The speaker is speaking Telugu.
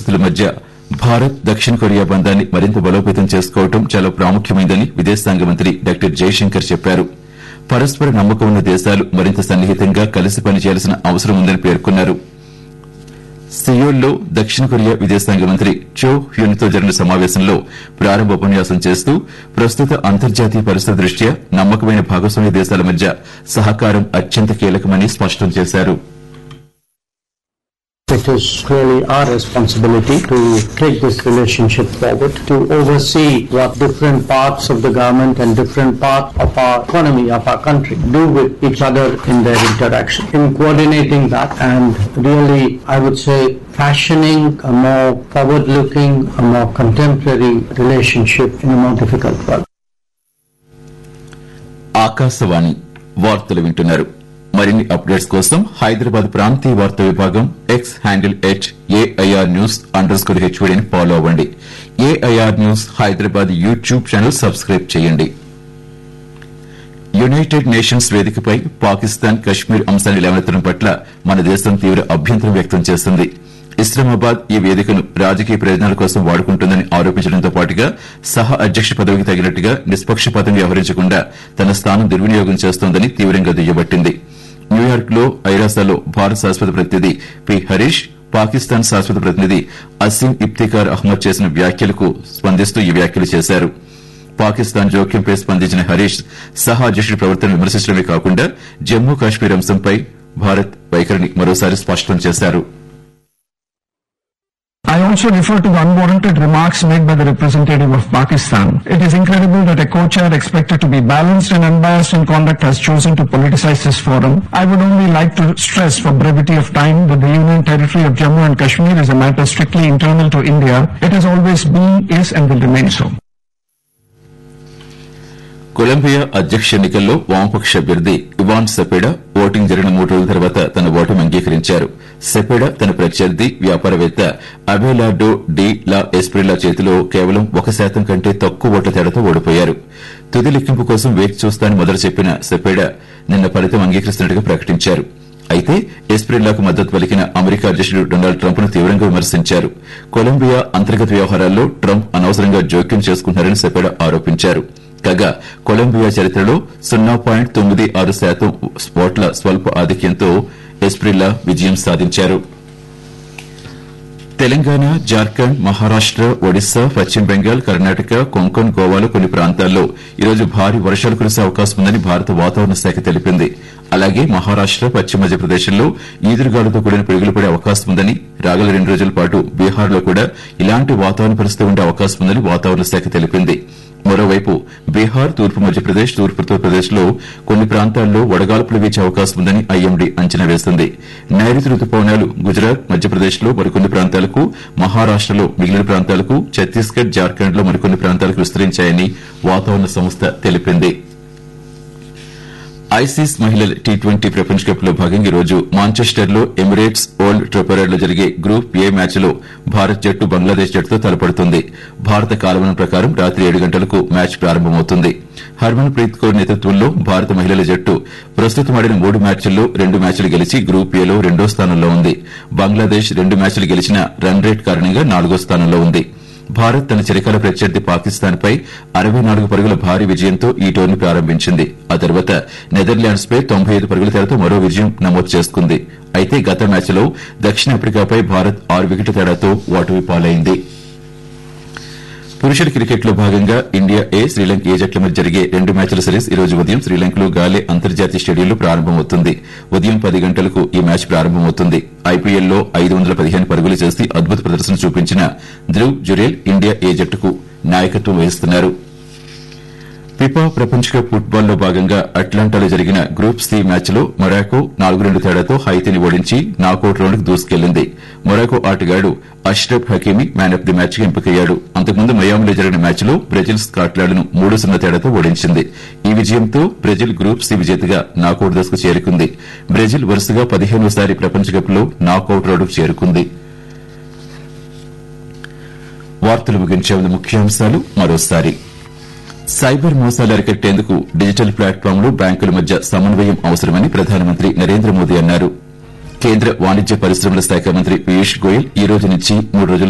పరిస్థితుల మధ్య భారత్ దక్షిణ కొరియా బంధాన్ని మరింత బలోపేతం చేసుకోవడం చాలా ప్రాముఖ్యమైందని విదేశాంగ మంత్రి డాక్టర్ జయశంకర్ చెప్పారు పరస్పర నమ్మకం ఉన్న దేశాలు మరింత సన్నిహితంగా కలిసి పనిచేయాల్సిన అవసరం ఉందని పేర్కొన్నారు సియోల్లో దక్షిణ కొరియా విదేశాంగ మంత్రి చో హ్యూన్తో జరిగిన సమావేశంలో ప్రారంభ ఉపన్యాసం చేస్తూ ప్రస్తుత అంతర్జాతీయ పరిస్థితి దృష్ట్యా నమ్మకమైన భాగస్వామ్య దేశాల మధ్య సహకారం అత్యంత కీలకమని స్పష్టం చేశారు It is clearly our responsibility to take this relationship forward, to oversee what different parts of the government and different parts of our economy, of our country, do with each other in their interaction. In coordinating that and really, I would say, fashioning a more forward-looking, a more contemporary relationship in a more difficult world. Akashvani వార్తలు వింటున్నారు మరిన్ని అప్డేట్స్ కోసం హైదరాబాద్ ప్రాంతీయ వార్తా విభాగం X handle at AIR news underscore హెచ్వీడీని ఫాలో అవ్వండి AIR news Hyderabad YouTube channel subscribe చేయండి యునైటెడ్ నేషన్స్ వేదికపై పాకిస్తాన్ కశ్మీర్ అంశాన్ని లేవనెత్తడం పట్ల మన దేశం తీవ్ర అభ్యంతరం వ్యక్తం చేసింది ఇస్లామాబాద్ ఈ వేదికను రాజకీయ ప్రయోజనాల కోసం వాడుకుంటుందని ఆరోపించడంతో పాటుగా సహ అధ్యక్ష పదవికి తగినట్టుగా నిష్పక్షపాతంగా వ్యవహరించకుండా తన స్థానం దుర్వినియోగం చేస్తోందని తీవ్రంగా దుయ్యబట్టింది న్యూయార్క్ లో ఐరాసాలో భారత శాశ్వత ప్రతినిధి పి హరీష్ పాకిస్తాన్ శాశ్వత ప్రతినిధి అసీం ఇఫ్తికార్ అహ్మద్ చేసిన వ్యాఖ్యలకు స్పందిస్తూ ఈ వ్యాఖ్యలు చేశారు పాకిస్తాన్ జోక్యంపై స్పందించిన హరీష్ సహా అధ్యక్షుడి ప్రవర్తనను విమర్శించడమే కాకుండా జమ్మూ కాశ్మీర్ అంశంపై భారత్ వైఖరిని మరోసారి స్పష్టం చేశారు I also refer to the unwarranted remarks made by the representative of Pakistan. It is incredible that a co-chair expected to be balanced and unbiased in conduct has chosen to politicize this forum. I would only like to stress for brevity of time that the Union Territory of Jammu and Kashmir is a matter strictly internal to India. It has always been, is and will remain so. Colombia అధ్యక్ష ఎన్నికల్లో వామపక్ష అభ్యర్థి ఇవాన్ సెపెడా ఓటింగ్ జరిగిన మూడు రోజుల తర్వాత తన ఓటమి అంగీకరించారు సెపెడా తన ప్రత్యర్థి వ్యాపారవేత్త అబేలాడో డి లా ఎస్ప్రిలా చేతిలో కేవలం ఒక శాతం కంటే తక్కువ ఓట్ల తేడాతో ఓడిపోయారు తుది లెక్కింపు కోసం వేచి చూస్తానని మొదలు చెప్పిన సెపెడా నిన్న ఫలితం అంగీకరిస్తున్నట్టుగా ప్రకటించారు అయితే ఎస్ప్రిల్లాకు మద్దతు పలికిన అమెరికా అధ్యకుడు డొనాల్డ్ ట్రంప్ ను తీవ్రంగా విమర్శించారు కొలంబియా అంతర్గత వ్యవహారాల్లో ట్రంప్ అనవసరంగా జోక్యం చేసుకుంటున్నారని సెపెడా ఆరోపించారు కాగా కొలంబియా చరిత్రలో సున్నా పాయింట్ తొమ్మిది ఆరు శాతం ఓట్ల స్వల్ప ఆధిక్యంతో ఎస్ప్రిల్లా విజయం సాధించారు తెలంగాణ జార్ఖండ్ మహారాష్ట ఒడిశా పశ్చిమ బెంగాల్ కర్ణాటక కొంకణ్ గోవాలో కొన్ని ప్రాంతాల్లో ఈరోజు భారీ వర్షాలు కురిసే అవకాశం ఉందని భారత వాతావరణ శాఖ తెలిపింది అలాగే మహారాష్ట పశ్చిమ మధ్యప్రదేశ్లో ఈదురుగాలుతో కూడిన పిడుగులు పడే అవకాశం ఉందని రాగల రెండు రోజుల పాటు బీహార్లో కూడా ఇలాంటి వాతావరణ పరిస్థితి ఉండే అవకాశం ఉందని వాతావరణ శాఖ తెలిపింది మరోవైపు బీహార్ తూర్పు మధ్యప్రదేశ్ తూర్పు ఉత్తరప్రదేశ్ లో కొన్ని ప్రాంతాల్లో వడగాల్పులు వీచే అవకాశం ఉందని ఐఎండీ అంచనా వేసింది నైరుతి రుతుపవనాలు గుజరాత్ మధ్యప్రదేశ్ లో మరికొన్ని ప్రాంతాలకు మహారాష్టలో మిగిలిన ప్రాంతాలకు ఛత్తీస్గఢ్ జార్ఖండ్ లో మరికొన్ని ప్రాంతాలకు విస్తరించాయని వాతావరణ సంస్థ తెలిపింది ఐసీస్ మహిళల టీ ట్వంటీ ప్రపంచ కప్ లో భాగంగా ఈరోజు మాంచెస్టర్ లో ఎమిరేట్స్ ఓల్డ్ ట్రెపరెడ్ లో జరిగే గ్రూప్ ఏ మ్యాచ్ లో భారత్ జట్టు బంగ్లాదేశ్ జట్టుతో తలపడుతుంది భారత కాలమానం ప్రకారం రాత్రి ఏడు గంటలకు మ్యాచ్ ప్రారంభమవుతుంది హర్మన్ ప్రీత్ కౌర్ నేతృత్వంలో భారత మహిళల జట్టు ప్రస్తుతం ఆడిన మూడు మ్యాచ్ల్లో రెండు మ్యాచ్లు గెలిచి గ్రూప్ ఏలో రెండో స్థానంలో ఉంది బంగ్లాదేశ్ రెండు మ్యాచ్లు గెలిచిన రన్ రేట్ కారణంగా నాలుగో స్థానంలో ఉంది భారత్ తన చిరకాల ప్రత్యర్థి పాకిస్తాన్ పై అరవై నాలుగు పరుగుల భారీ విజయంతో ఈ టోర్నీ ప్రారంభించింది ఆ తర్వాత నెదర్లాండ్స్ పై తొంభై ఐదు పరుగుల తేడాతో మరో విజయం నమోదు చేసుకుంది అయితే గత మ్యాచ్లో దక్షిణాఫ్రికాపై భారత్ ఆరు వికెట్ల తేడాతో ఓటమి పాలైంది పురుషుల క్రికెట్లో భాగంగా ఇండియా ఏ శ్రీలంక ఏ జట్ల మధ్య జరిగే రెండు మ్యాచ్ల సిరీస్ ఈ రోజు ఉదయం శ్రీలంకలో గాలే అంతర్జాతీయ స్టేడియంలో ప్రారంభమవుతుంది ఉదయం పది గంటలకు ఈ మ్యాచ్ ప్రారంభమవుతుంది ఐపీఎల్లో ఐదు వందల పదిహేను పరుగులు చేసి అద్భుత ప్రదర్శన చూపించిన ధ్రువ్ జురేల్ ఇండియా ఏ జట్టుకు నాయకత్వం వహిస్తున్నారు ఫిఫా ప్రపంచ కప్ ఫుట్బాల్ లో భాగంగా అట్లాంటాలో జరిగిన గ్రూప్ సి మ్యాచ్ లో మొరాకో నాలుగు రెండు తేడాతో హైతీని ఓడించి నాకౌట్ రౌండ్ కు దూసుకెళ్లింది మొరాకో ఆటగాడు Achraf Hakimi man of the match కి ఎంపికయ్యాడు అంతకుముందు మయామిలో జరిగిన మ్యాచ్ లో బ్రెజిల్ స్కాట్లాండ్ ను మూడు సున్నా తేడాతో ఓడించింది ఈ విజయంతో బ్రెజిల్ గ్రూప్ సి విజేతగా నాకౌట్ దశకు చేరుకుంది బ్రెజిల్ వరుసగా పదిహేనోసారి ప్రపంచ కప్ లో నాకౌట్ రౌండ్ కు చేరుకుంది వార్తలు ముగించే ముందు ముఖ్యాంశాలు మరోసారి సైబర్ మోసాలు అరికట్టేందుకు డిజిటల్ ప్లాట్ఫామ్లు బ్యాంకుల మధ్య సమన్వయం అవసరమని ప్రధానమంత్రి నరేంద్ర మోదీ అన్నారు కేంద్ర వాణిజ్య పరిశ్రమల శాఖ మంత్రి పీయూష్ గోయల్ ఈ రోజు నుంచి మూడు రోజుల